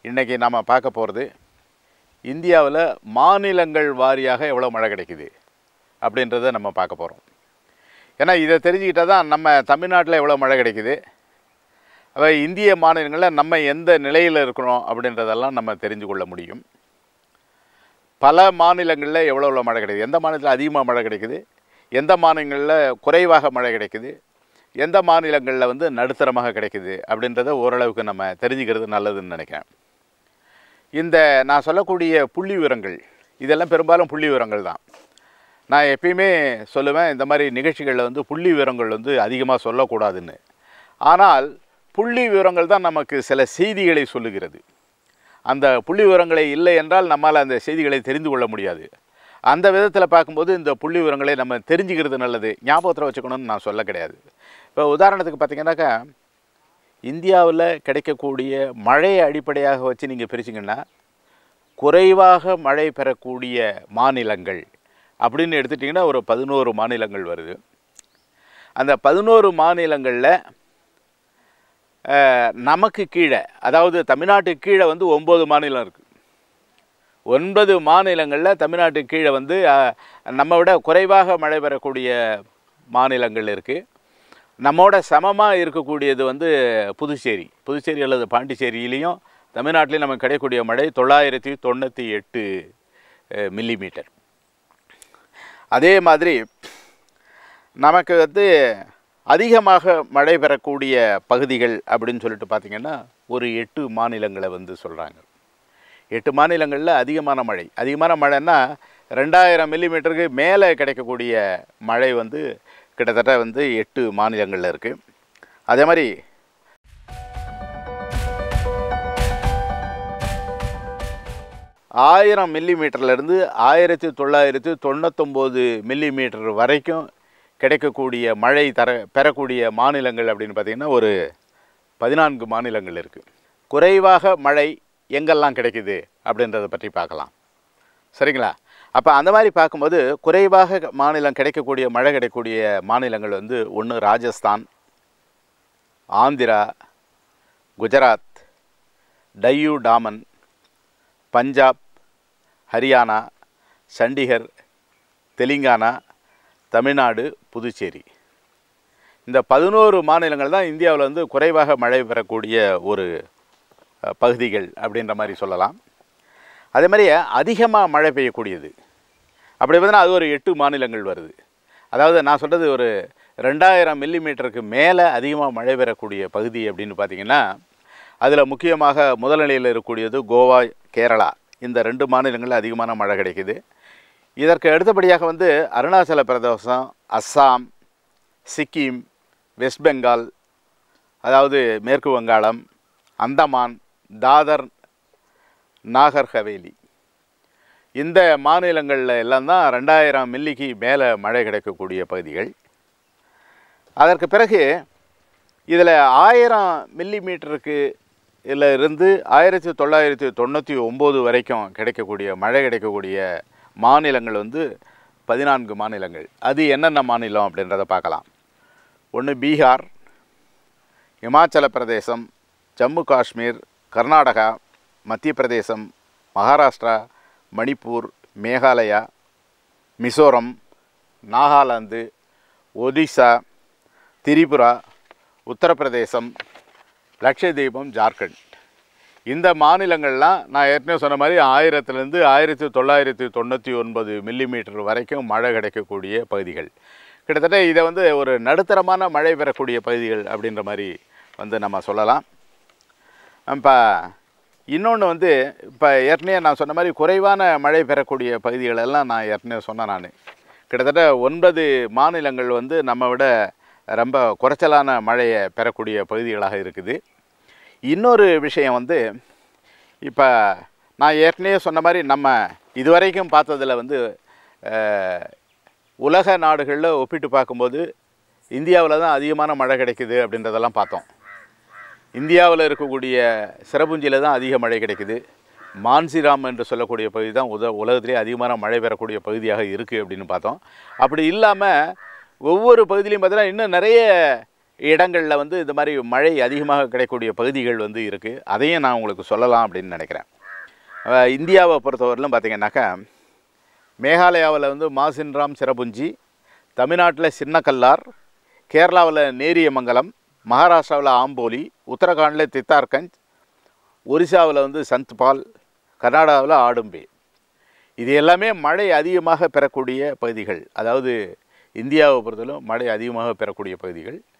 இன்றைக்கி நாம் பார்க்க போகிறது இந்தியாவில் மாநிலங்கள் வாரியாக எவ்வளோ மழை கிடைக்குது அப்படின்றத நம்ம பார்க்க போகிறோம் ஏன்னா இதை தெரிஞ்சுக்கிட்டால் தான் நம்ம தமிழ்நாட்டில் எவ்வளோ மழை கிடைக்குது அப்போ இந்திய மாநிலங்களில் நம்ம எந்த நிலையில் இருக்கிறோம் அப்படின்றதெல்லாம் நம்ம தெரிஞ்சு கொள்ள முடியும் பல மாநிலங்களில் எவ்வளோ எவ்வளோ மழை கிடைக்குது எந்த மாநிலத்தில் அதிகமாக மழை கிடைக்குது எந்த மாநிலங்களில் குறைவாக மழை கிடைக்குது எந்த மாநிலங்களில் வந்து நடுத்தரமாக கிடைக்குது அப்படின்றத ஓரளவுக்கு நம்ம தெரிஞ்சுக்கிறது நல்லதுன்னு நினைக்கிறேன் இந்த நான் சொல்லக்கூடிய புள்ளி விவரங்கள் இதெல்லாம் பெரும்பாலும் புள்ளி விவரங்கள் தான் நான் எப்பயுமே சொல்லுவேன் இந்த மாதிரி நிகழ்ச்சிகளில் வந்து புள்ளி விவரங்கள் வந்து அதிகமாக சொல்லக்கூடாதுன்னு ஆனால் புள்ளி விவரங்கள் தான் நமக்கு சில செய்திகளை சொல்லுகிறது அந்த புள்ளி விவரங்களை இல்லை என்றால் நம்மால் அந்த செய்திகளை தெரிந்து கொள்ள முடியாது அந்த விதத்தில் பார்க்கும்போது இந்த புள்ளி விவரங்களை நம்ம தெரிஞ்சுக்கிறது நல்லது ஞாபகத்தில் வச்சுக்கணும்னு நான் சொல்ல கிடையாது இப்போ உதாரணத்துக்கு பார்த்தீங்கன்னாக்கா இந்தியாவில் கிடைக்கக்கூடிய மழையை அடிப்படையாக வச்சு நீங்கள் பிரிச்சிங்கன்னா குறைவாக மழை பெறக்கூடிய மாநிலங்கள் அப்படின்னு எடுத்துட்டிங்கன்னா ஒரு பதினோரு மாநிலங்கள் வருது அந்த பதினோரு மாநிலங்களில் அஹ், நமக்கு கீழே அதாவது தமிழ்நாட்டுக்கு கீழே வந்து ஒம்பது மாநிலம் இருக்குது ஒன்பது மாநிலங்களில் தமிழ்நாட்டுக்கு கீழே வந்து அஹ், நம்ம விட குறைவாக மழை பெறக்கூடிய மாநிலங்கள் இருக்குது நம்மோட சமமாக இருக்கக்கூடியது வந்து புதுச்சேரி புதுச்சேரி அல்லது பாண்டிச்சேரியிலையும் தமிழ்நாட்டிலையும் நமக்கு கிடைக்கக்கூடிய மழை தொள்ளாயிரத்தி தொண்ணூற்றி எட்டு மில்லிமீட்டர் அதே மாதிரி நமக்கு வந்து அதிகமாக மழை பெறக்கூடிய பகுதிகள் அப்படின்னு சொல்லிட்டு பார்த்திங்கன்னா ஒரு எட்டு மாநிலங்களை வந்து சொல்கிறாங்க எட்டு மாநிலங்களில் அதிகமான மழை அதிகமான மழைன்னா ரெண்டாயிரம் மில்லிமீட்டருக்கு மேலே கிடைக்கக்கூடிய மழை வந்து கிட்டத்தட்ட வந்து எட்டு மாநிலங்களில் இருக்குது அதே மாதிரி ஆயிரம் மில்லிமீட்டர்லேருந்து ஆயிரத்தி தொள்ளாயிரத்தி தொண்ணூத்தொம்போது மில்லிமீட்டர் வரைக்கும் கிடைக்கக்கூடிய மழை தர பெறக்கூடிய மாநிலங்கள் அப்படின்னு பார்த்திங்கன்னா ஒரு பதினான்கு மாநிலங்கள் இருக்குது குறைவாக மழை எங்கெல்லாம் கிடைக்குது அப்படின்றத பற்றி பார்க்கலாம் சரிங்களா அப்போ அந்த மாதிரி பார்க்கும்போது குறைவாக மாநிலம் கிடைக்கக்கூடிய மழை கிடைக்கக்கூடிய மாநிலங்கள் வந்து ஒன்று ராஜஸ்தான் ஆந்திரா குஜராத் டையூ டாமன் பஞ்சாப் ஹரியானா சண்டிகர் தெலுங்கானா தமிழ்நாடு புதுச்சேரி இந்த பதினோரு மாநிலங்கள் தான் இந்தியாவில் வந்து குறைவாக மழை பெறக்கூடிய ஒரு அஹ், பகுதிகள் அப்படின்ற மாதிரி சொல்லலாம் அதே மாதிரி அதிகமாக மழை பெய்யக்கூடியது அப்படி பார்த்தீங்கன்னா அது ஒரு எட்டு மாநிலங்கள் வருது அதாவது நான் சொல்கிறது ஒரு ரெண்டாயிரம் மில்லிமீட்டருக்கு மேலே அதிகமாக மழை பெறக்கூடிய பகுதி அப்படின்னு பார்த்தீங்கன்னா அதில் முக்கியமாக முதல்நிலையில் இருக்கக்கூடியது கோவா கேரளா இந்த ரெண்டு மாநிலங்களில் அதிகமான மழை கிடைக்குது இதற்கு அடுத்தபடியாக வந்து அருணாச்சல பிரதேசம் அஸ்ஸாம் சிக்கிம் வெஸ்ட் பெங்கால் அதாவது மேற்கு வங்காளம் அந்தமான் தாதர் நாகர் ஹவேலி இந்த மாநிலங்களில் எல்லாம் தான் ரெண்டாயிரம் மில்லிக்கு மேலே மழை கிடைக்கக்கூடிய பகுதிகள் அதற்கு பிறகு இதில் ஆயிரம் மில்லி மீட்டருக்கு இதில் இருந்து ஆயிரத்தி தொள்ளாயிரத்தி தொண்ணூற்றி ஒம்பது வரைக்கும் கிடைக்கக்கூடிய மழை கிடைக்கக்கூடிய மாநிலங்கள் வந்து பதினான்கு மாநிலங்கள் அது என்னென்ன மாநிலம் அப்படின்றத பார்க்கலாம் ஒன்று பீகார் இமாச்சல பிரதேசம் ஜம்மு காஷ்மீர் கர்நாடகா மத்திய பிரதேசம் மகாராஷ்டிரா மணிப்பூர் மேகாலயா மிசோரம் நாகாலாந்து ஒடிசா திரிபுரா உத்தரப்பிரதேசம் லட்சதீபம் ஜார்க்கண்ட் இந்த மாநிலங்கள்லாம் நான் ஏற்கனவே சொன்ன மாதிரி ஆயிரத்துலேருந்து ஆயிரத்தி தொள்ளாயிரத்தி தொண்ணூற்றி ஒன்பது மில்லிமீட்டர் வரைக்கும் மழை கிடைக்கக்கூடிய பகுதிகள் கிட்டத்தட்ட இதை வந்து ஒரு நடுத்தரமான மழை பெறக்கூடிய பகுதிகள் அப்படின்ற மாதிரி வந்து நம்ம சொல்லலாம் இப்போ இன்னொன்று வந்து இப்போ ஏற்கனவே நான் சொன்ன மாதிரி குறைவான மழை பெறக்கூடிய பகுதிகளெல்லாம் நான் ஏற்கனவே சொன்னேன் நான் கிட்டத்தட்ட ஒன்பது மாநிலங்கள் வந்து நம்ம விட ரொம்ப குறைச்சலான மழையை பெறக்கூடிய பகுதிகளாக இருக்குது இன்னொரு விஷயம் வந்து இப்போ நான் ஏற்கனவே சொன்ன மாதிரி நம்ம இதுவரைக்கும் பார்த்ததில் வந்து அஹ், உலக நாடுகளில் ஒப்பிட்டு பார்க்கும்போது இந்தியாவில் தான் அதிகமான மழை கிடைக்குது அப்படின்றதெல்லாம் பார்த்தோம் இந்தியாவில் இருக்கக்கூடிய சிறப்புஞ்சியில் தான் அதிக மழை கிடைக்குது மான்சிராம் என்று சொல்லக்கூடிய பகுதி தான் உத உலகத்திலே அதிகமான மழை பெறக்கூடிய பகுதியாக இருக்குது அப்படின்னு பார்த்தோம் அப்படி இல்லாமல் ஒவ்வொரு பகுதியிலையும் பார்த்தீங்கன்னா இன்னும் நிறைய இடங்களில் வந்து இந்த மாதிரி மழை அதிகமாக கிடைக்கக்கூடிய பகுதிகள் வந்து இருக்குது அதையும் நான் உங்களுக்கு சொல்லலாம் அப்படின்னு நினைக்கிறேன் அஹ் இந்தியாவை பொறுத்தவரையிலும் பார்த்திங்கன்னாக்கா மேகாலயாவில் வந்து மாசின்ராம் சிரபுஞ்சி தமிழ்நாட்டில் சின்னக்கல்லார் கேரளாவில் நேரியமங்கலம் மகாராஷ்டிராவில் ஆம்போலி உத்தரகாண்டில் தித்தார்கஞ்ச் ஒரிசாவில் வந்து சந்த்பால் கர்நாடகாவில் ஆடும்பே இது எல்லாமே மழை அதிகமாக பெறக்கூடிய பகுதிகள் அதாவது இந்தியாவை பொறுத்தவரையிலும் மழை அதிகமாக பெறக்கூடிய பகுதிகள்